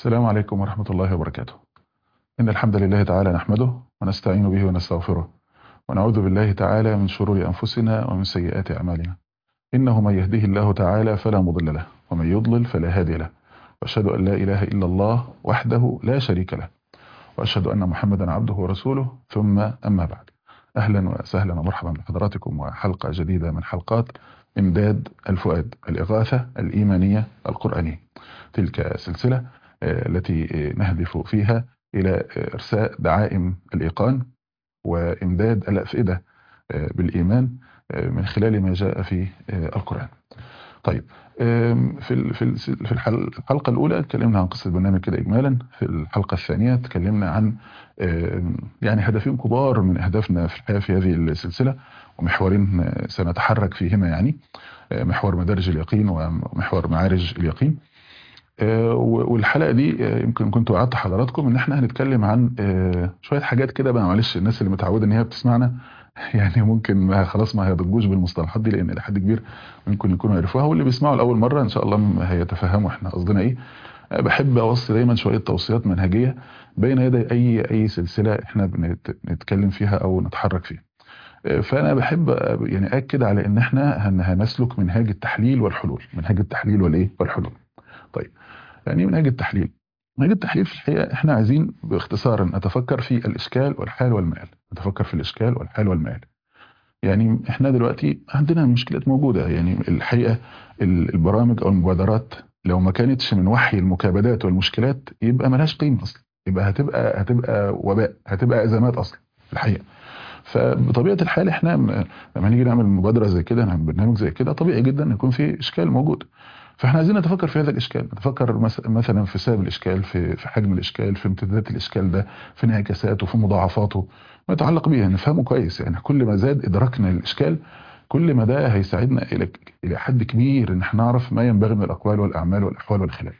السلام عليكم ورحمة الله وبركاته إن الحمد لله تعالى نحمده ونستعين به ونستغفره ونعوذ بالله تعالى من شرور أنفسنا ومن سيئات أعمالنا إنه من يهده الله تعالى فلا مضل له ومن يضلل فلا هادي له وأشهد أن لا إله إلا الله وحده لا شريك له وأشهد أن محمدا عبده ورسوله ثم أما بعد أهلا وسهلا ومرحبا بحضراتكم وحلقة جديدة من حلقات إمداد الفؤاد الإغاثة الإيمانية القرآنية تلك سلسلة التي نهدف فيها إلى إرساء دعائم الإيقان وإمداد الأفئدة بالإيمان من خلال ما جاء في القرآن طيب في في الحلقة الأولى اتكلمنا عن قصة برنامج كده إجمالا في الحلقة الثانية اتكلمنا عن يعني هدفين كبار من أهدافنا في الحياة في هذه السلسلة ومحورين سنتحرك فيهما يعني محور مدارج اليقين ومحور معارج اليقين والحلقة دي يمكن كنت وعدت حضراتكم ان احنا هنتكلم عن شوية حاجات كده بقى معلش الناس اللي متعودة ان هي بتسمعنا يعني ممكن ما خلاص ما هيضجوش بالمصطلحات دي لان لحد كبير ممكن يكونوا يعرفوها واللي بيسمعوا لاول مرة ان شاء الله هيتفهموا احنا قصدنا ايه بحب اوصي دايما شوية توصيات منهجية بين يدي اي اي سلسلة احنا بنتكلم فيها او نتحرك فيها فانا بحب يعني اكد على ان احنا هنسلك منهاج التحليل والحلول منهاج التحليل والايه والحلول طيب يعني منهاج التحليل منهاج التحليل في الحقيقة احنا عايزين باختصار نتفكر في الاشكال والحال والمآل نتفكر في الاشكال والحال والمآل يعني احنا دلوقتي عندنا مشكلات موجودة يعني الحقيقة البرامج او المبادرات لو ما كانتش من وحي المكابدات والمشكلات يبقى ملهاش قيمة اصلا يبقى هتبقى هتبقى وباء هتبقى ازمات اصلا في الحقيقة فبطبيعة الحال احنا لما نيجي نعمل مبادرة زي كده نعمل برنامج زي كده طبيعي جدا يكون في اشكال موجود فاحنا عايزين نتفكر في هذا الاشكال نتفكر مثلا في سبب الاشكال في في حجم الاشكال في امتدادات الاشكال ده في انعكاساته في مضاعفاته ما يتعلق بيها نفهمه كويس يعني كل ما زاد ادراكنا للاشكال كل ما ده هيساعدنا الى الى حد كبير ان احنا نعرف ما ينبغي من الاقوال والاعمال والاحوال والخلال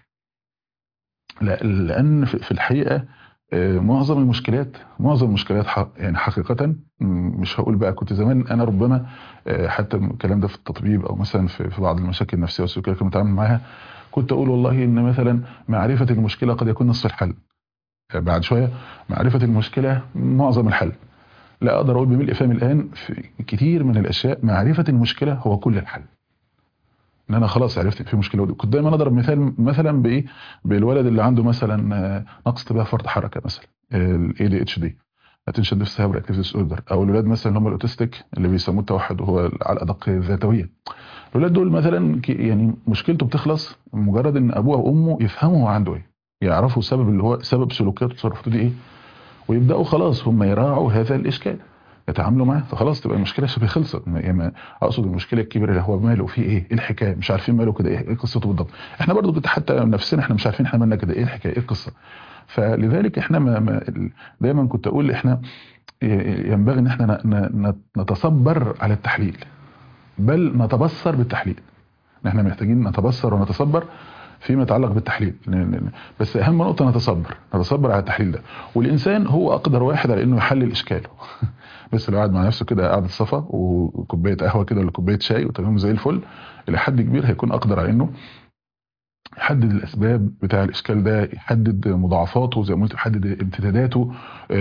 لا لان في الحقيقه معظم المشكلات معظم المشكلات يعني حقيقة مش هقول بقى كنت زمان انا ربما حتى الكلام ده في التطبيب او مثلا في بعض المشاكل النفسيه والسلوكيه كنت بتعامل معاها كنت اقول والله ان مثلا معرفه المشكله قد يكون نصف الحل بعد شويه معرفه المشكله معظم الحل لا اقدر اقول بملء فمي الان في كتير من الاشياء معرفه المشكله هو كل الحل ان انا خلاص عرفت في مشكله كنت دايما اضرب مثال مثلا بايه بالولد اللي عنده مثلا نقص انتباه فرط حركه مثلا الاي دي اتش دي اتنشن ديفيسيت هايبر اكتيف ديس اوردر او الولاد مثلا اللي هم الاوتستيك اللي بيسموه التوحد وهو على الادق الذاتويه الولاد دول مثلا يعني مشكلته بتخلص مجرد ان ابوه وامه يفهموا هو عنده ايه يعرفوا سبب اللي هو سبب سلوكياته وتصرفاته دي ايه ويبداوا خلاص هم يراعوا هذا الاشكال يتعاملوا معاه فخلاص تبقى المشكله شبه خلصت يعني اقصد المشكله الكبيره اللي هو ماله فيه ايه ايه الحكايه مش عارفين ماله كده ايه قصته بالضبط احنا برضو كنت حتى نفسنا احنا مش عارفين احنا مالنا كده ايه الحكايه ايه القصه فلذلك احنا ما ما دايما كنت اقول احنا ينبغي ان احنا نتصبر على التحليل بل نتبصر بالتحليل احنا محتاجين نتبصر ونتصبر فيما يتعلق بالتحليل بس اهم نقطه نتصبر نتصبر على التحليل ده والانسان هو اقدر واحد على انه يحلل اشكاله بس لو قاعد مع نفسه كده قعده صفا وكوبايه قهوه كده ولا كوبايه شاي وتمام زي الفل الى حد كبير هيكون اقدر على انه يحدد الاسباب بتاع الاشكال ده يحدد مضاعفاته زي ما قلت يحدد امتداداته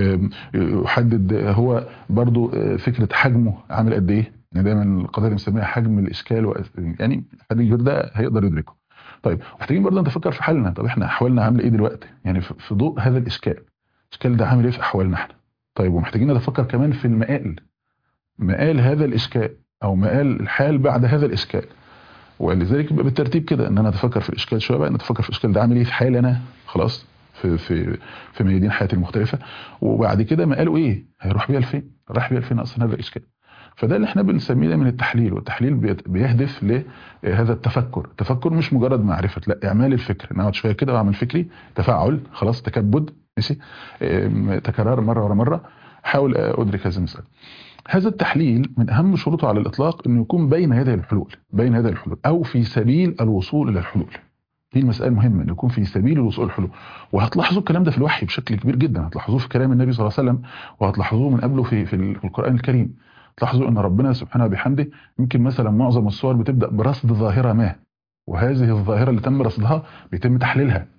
يحدد هو برضو فكره حجمه عامل قد ايه يعني دايما القضيه اللي بنسميها حجم الاشكال و... يعني حد كبير ده هيقدر يدركه طيب محتاجين برضه نتفكر في حالنا طب احنا احوالنا عامله ايه دلوقتي يعني في ضوء هذا الاشكال الاشكال ده عامل ايه في احوالنا احنا طيب ومحتاجين نتفكر كمان في المآل مآل هذا الاشكال او مآل الحال بعد هذا الاشكال ولذلك يبقى بالترتيب كده ان انا اتفكر في الاشكال شويه بقى نتفكر في الاشكال ده عامل ايه في حالي انا خلاص في في في ميادين حياتي المختلفه وبعد كده مآله ايه هيروح بيها لفين راح بيها لفين اصلا هذا الاشكال فده اللي احنا بنسميه ده من التحليل والتحليل بيهدف لهذا التفكر التفكر مش مجرد معرفة لا اعمال الفكر نقعد شوية كده واعمل فكري تفاعل خلاص تكبد ماشي تكرار مرة ورا مرة حاول ادرك هذا المسألة هذا التحليل من اهم شروطه على الاطلاق انه يكون بين يدي الحلول بين يدي الحلول او في سبيل الوصول الى الحلول دي المسألة المهمة انه يكون في سبيل الوصول الحلول وهتلاحظوا الكلام ده في الوحي بشكل كبير جدا هتلاحظوه في كلام النبي صلى الله عليه وسلم وهتلاحظوه من قبله في في القرآن الكريم تلاحظوا ان ربنا سبحانه وبحمده يمكن مثلا معظم الصور بتبدا برصد ظاهره ما وهذه الظاهره اللي تم رصدها بيتم تحليلها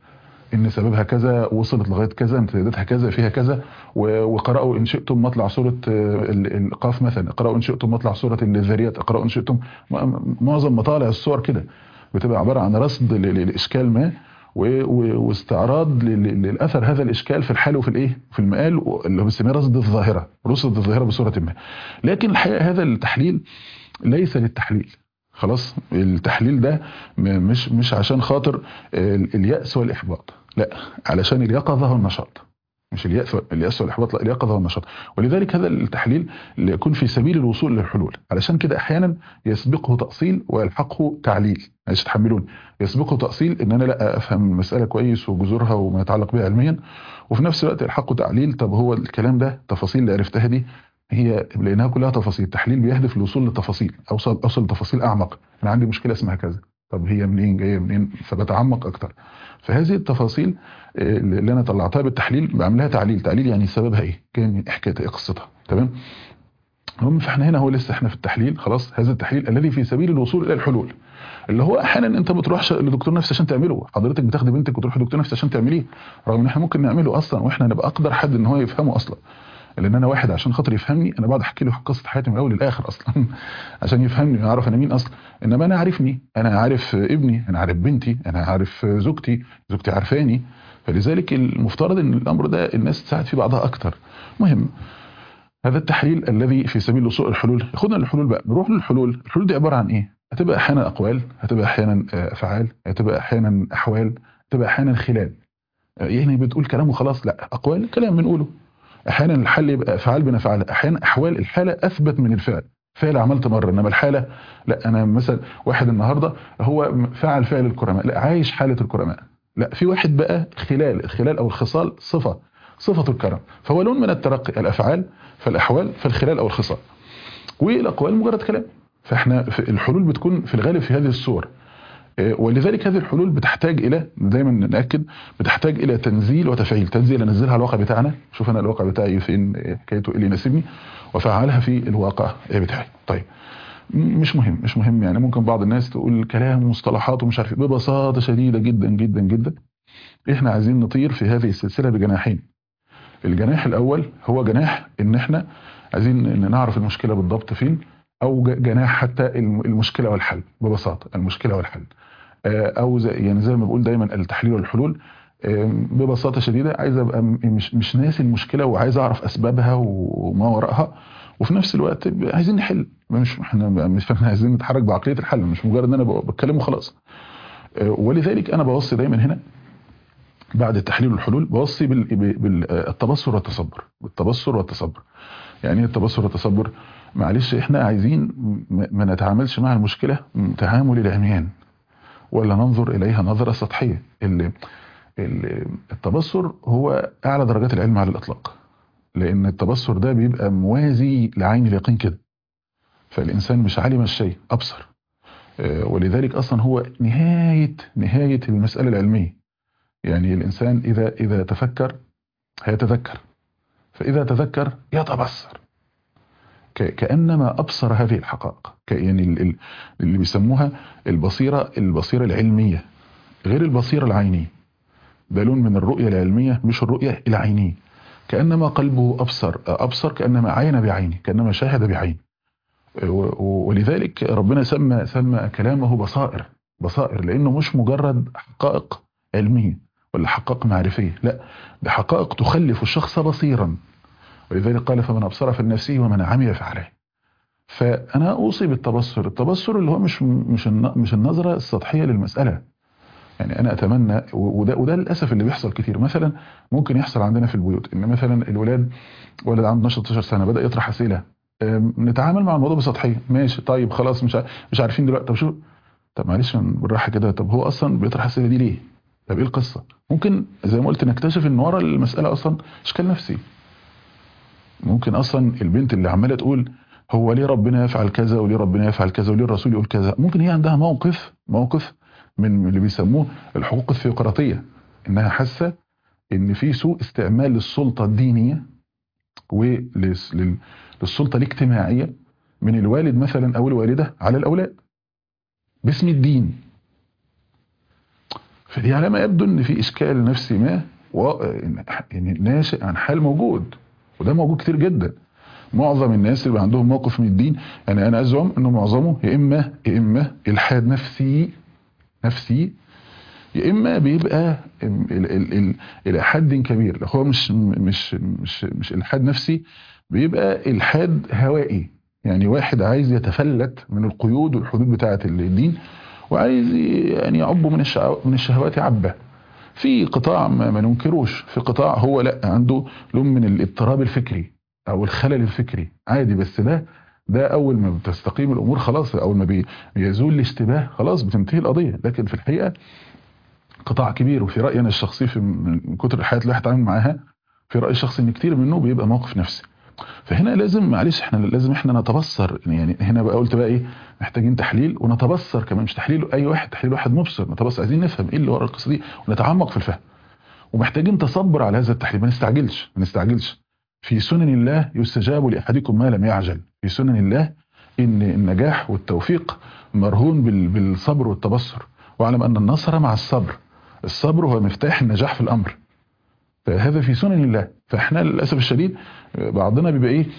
ان سببها كذا وصلت لغايه كذا امتداداتها كذا فيها كذا و- وقرأوا ان شئتم مطلع سوره آه، ال- القاف مثلا اقرأوا ان شئتم مطلع سوره الذاريات اقرأوا ان شئتم م- معظم مطالع السور كده بتبقى عباره عن رصد ل- ل- لاشكال ما و- و- واستعراض ل- ل- للاثر هذا الاشكال في الحال وفي الايه في المقال و- اللي هو بنسميه رصد الظاهره رصد الظاهره بصوره ما لكن الحقيقه هذا التحليل ليس للتحليل خلاص التحليل ده م- مش مش عشان خاطر ال- اليأس والإحباط لا علشان اليقظة والنشاط مش اليأس اليأس والإحباط لا اليقظة والنشاط ولذلك هذا التحليل اللي يكون في سبيل الوصول للحلول علشان كده أحيانا يسبقه تأصيل ويلحقه تعليل معلش تحملون يسبقه تأصيل إن أنا لا أفهم المسألة كويس وجذورها وما يتعلق بها علميا وفي نفس الوقت يلحقه تعليل طب هو الكلام ده التفاصيل اللي عرفتها دي هي لانها كلها تفاصيل التحليل بيهدف للوصول للتفاصيل اوصل اوصل لتفاصيل اعمق انا عندي مشكله اسمها كذا طب هي منين جايه منين فبتعمق اكتر فهذه التفاصيل آه، اللي انا طلعتها بالتحليل بعملها تعليل تعليل يعني سببها ايه كان إيه حكايتها ايه قصتها تمام المهم فاحنا هنا هو لسه احنا في التحليل خلاص هذا التحليل الذي في سبيل الوصول الى الحلول اللي هو احيانا انت ما بتروحش لدكتور نفسي عشان تعمله حضرتك بتاخدي بنتك وتروح لدكتور نفسي عشان تعمليه رغم ان احنا ممكن نعمله اصلا واحنا نبقى اقدر حد ان هو يفهمه اصلا لان انا واحد عشان خاطر يفهمني انا بقعد احكي له قصه حياتي من الاول للاخر اصلا عشان يفهمني ويعرف انا مين اصلا انما انا عارفني انا عارف ابني انا عارف بنتي انا عارف زوجتي زوجتي عارفاني فلذلك المفترض ان الامر ده الناس تساعد فيه بعضها اكتر مهم هذا التحليل الذي في سبيل وصول الحلول ياخدنا للحلول بقى نروح للحلول الحلول دي عباره عن ايه هتبقى احيانا اقوال هتبقى احيانا آه، افعال هتبقى احيانا احوال هتبقى احيانا خلال آه، يعني بتقول كلام وخلاص لا اقوال كلام بنقوله احيانا الحل يبقى افعال بنفعل احيانا احوال الحاله اثبت من الفعل فعل عملت مره انما الحاله لا انا مثلا واحد النهارده هو فعل فعل الكرماء لا عايش حاله الكرماء لا في واحد بقى خلال الخلال او الخصال صفه صفه الكرم فهو لون من الترقي الافعال فالاحوال فالخلال او الخصال والاقوال مجرد كلام فاحنا في الحلول بتكون في الغالب في هذه الصور آه، ولذلك هذه الحلول بتحتاج الى دايما ناكد بتحتاج الى تنزيل وتفعيل تنزيل انزلها على الواقع بتاعنا شوف انا الواقع بتاعي فين آه، حكايته إيه اللي يناسبني وافعلها في الواقع آه، بتاعي طيب م- مش مهم مش مهم يعني ممكن بعض الناس تقول كلام ومصطلحات ومش عارف إيه. ببساطه شديده جدا جدا جدا احنا عايزين نطير في هذه السلسله بجناحين الجناح الاول هو جناح ان احنا عايزين ان نعرف المشكله بالضبط فين او ج- جناح حتى الم- المشكله والحل ببساطه المشكله والحل آه، او زي يعني زي ما بقول دايما التحليل والحلول آم، ببساطه شديده عايز ابقى م- مش مش ناسي المشكله وعايز اعرف اسبابها وما وراءها وفي نفس الوقت ب- عايزين نحل مش احنا مش إحنا عايزين نتحرك بعقليه الحل مش مجرد ان انا ب- بتكلم وخلاص آه، ولذلك انا بوصي دايما هنا بعد التحليل والحلول بوصي بالتبصر والتصبر بالتبصر والتصبر يعني ايه التبصر والتصبر معلش احنا عايزين م- ما نتعاملش مع المشكله تعامل العميان ولا ننظر اليها نظره سطحيه ال- ال- التبصر هو اعلى درجات العلم على الاطلاق لان التبصر ده بيبقى موازي لعين اليقين كده فالانسان مش علم الشيء ابصر آه، ولذلك اصلا هو نهايه نهايه المساله العلميه يعني الانسان اذا اذا تفكر هيتذكر فاذا تذكر يتبصر ك- كانما ابصر هذه الحقائق ك- يعني ال- ال- اللي بيسموها البصيره البصيره العلميه غير البصيره العينيه ده لون من الرؤيه العلميه مش الرؤيه العينيه كانما قلبه ابصر ابصر كانما عين بعينه كانما شاهد بعينه و- و- ولذلك ربنا سمى سمى كلامه بصائر بصائر لانه مش مجرد حقائق علميه ولا حقائق معرفيه لا ده حقائق تخلف الشخص بصيرا ولذلك قال فمن ابصر فلنفسه ومن عمي فعليه فانا اوصي بالتبصر التبصر اللي هو مش مش الن- مش النظره السطحيه للمساله يعني انا اتمنى و- وده وده للاسف اللي بيحصل كتير مثلا ممكن يحصل عندنا في البيوت ان مثلا الولاد ولد عنده 12 13 سنه بدا يطرح اسئله أم، نتعامل مع الموضوع بسطحيه ماشي طيب خلاص مش ع- مش عارفين دلوقتي طب شو طب معلش بالراحه كده طب هو اصلا بيطرح الاسئله دي ليه؟ طب ايه القصه؟ ممكن زي ما قلت نكتشف ان ورا المساله اصلا اشكال نفسي ممكن اصلا البنت اللي عماله تقول هو ليه ربنا يفعل كذا وليه ربنا يفعل كذا وليه الرسول يقول كذا ممكن هي عندها موقف موقف من اللي بيسموه الحقوق الثيوقراطيه انها حاسه ان في سوء استعمال للسلطه الدينيه وللسلطه الاجتماعيه من الوالد مثلا او الوالده على الاولاد باسم الدين فدي على ما يبدو ان في اشكال نفسي ما و... يعني ناشئ عن حال موجود وده موجود كتير جدا معظم الناس اللي عندهم موقف من الدين يعني انا ازعم انه معظمه يا اما يا اما الحاد نفسي نفسي يا اما بيبقى ال- ال- ال- الى حد كبير لو هو مش مش مش مش الحاد نفسي بيبقى الحاد هوائي يعني واحد عايز يتفلت من القيود والحدود بتاعه الدين وعايز يعني يعب من الشع- من الشهوات عبه في قطاع ما, ما ننكروش في قطاع هو لا عنده لون من الاضطراب الفكري او الخلل الفكري عادي بس ده ده اول ما بتستقيم الامور خلاص اول ما بي- بيزول الاشتباه خلاص بتنتهي القضيه لكن في الحقيقه قطاع كبير وفي رايي انا الشخصي في من كتر الحياه اللي الواحد اتعامل معاها في رايي الشخصي ان كتير منه بيبقى موقف نفسي فهنا لازم معلش احنا لازم احنا نتبصر يعني هنا بقى قلت بقى ايه محتاجين تحليل ونتبصر كمان مش تحليل اي واحد تحليل واحد مبصر نتبصر عايزين نفهم ايه اللي ورا القصه دي ونتعمق في الفهم ومحتاجين تصبر على هذا التحليل ما نستعجلش ما نستعجلش في سنن الله يستجاب لاحدكم ما لم يعجل في سنن الله ان النجاح والتوفيق مرهون بال- بالصبر والتبصر واعلم ان النصر مع الصبر الصبر هو مفتاح النجاح في الامر فهذا في سنن الله فاحنا للاسف الشديد بعضنا بيبقى ايه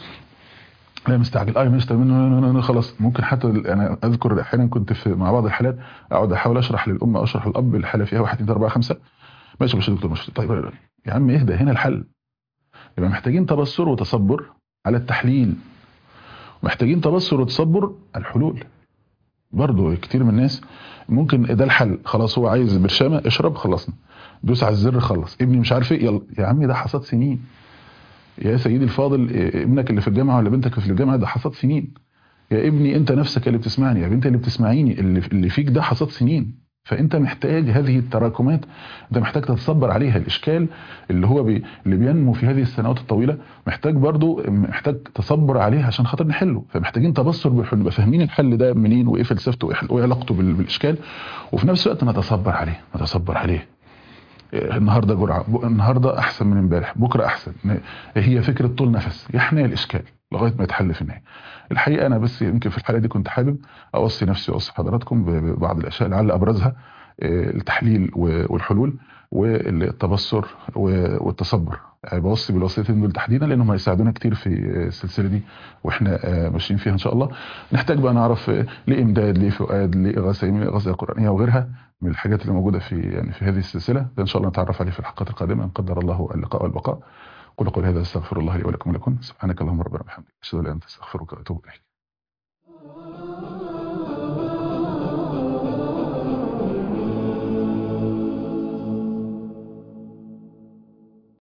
لا مستعجل اه مستعجل خلاص ممكن حتى انا اذكر احيانا كنت في مع بعض الحالات اقعد احاول اشرح للام او اشرح للاب الحاله فيها 1 2 3 4 5 ماشي ماشي يا دكتور ماشي طيب يا عم اهدى هنا الحل يبقى محتاجين تبصر وتصبر على التحليل محتاجين تبصر وتصبر على الحلول برضه كتير من الناس ممكن ده الحل خلاص هو عايز برشامه اشرب خلصنا دوس على الزر خلص ابني مش عارف ايه يلا يا عمي ده حصاد سنين يا سيدي الفاضل إيه، ابنك اللي في الجامعه ولا بنتك اللي في الجامعه ده حصاد سنين يا ابني انت نفسك اللي بتسمعني يا بنتي اللي بتسمعيني اللي اللي فيك ده حصاد سنين فانت محتاج هذه التراكمات انت محتاج تتصبر عليها الاشكال اللي هو بي اللي بينمو في هذه السنوات الطويله محتاج برضو محتاج تصبر عليه عشان خاطر نحله فمحتاجين تبصر بالحل نبقى فاهمين الحل ده منين وايه فلسفته وايه وايه علاقته بال- بالاشكال وفي نفس الوقت نتصبر عليه نتصبر عليه إيه، النهارده جرعه ب- النهارده احسن من امبارح بكره احسن ن- هي فكره طول نفس يحني الاشكال لغايه ما يتحل في النهايه الحقيقه انا بس يمكن في الحلقه دي كنت حابب اوصي نفسي واوصي حضراتكم ب- ببعض الاشياء لعل ابرزها آه، التحليل و- والحلول والتبصر و- والتصبر يعني بوصي بالوصيتين دول تحديدا لانهم هيساعدونا كتير في آه، السلسله دي واحنا آه، ماشيين فيها ان شاء الله نحتاج بقى نعرف آه، ليه امداد ليه فؤاد ليه اغاثه يمين اغاثه قرانيه وغيرها من الحاجات اللي موجوده في يعني في هذه السلسله ده ان شاء الله نتعرف عليه في الحلقات القادمه ان قدر الله اللقاء والبقاء قل قولي هذا استغفر الله لي ولكم ولكم سبحانك اللهم ربنا وبحمدك اشهد ان لا اله الا انت استغفرك واتوب اليك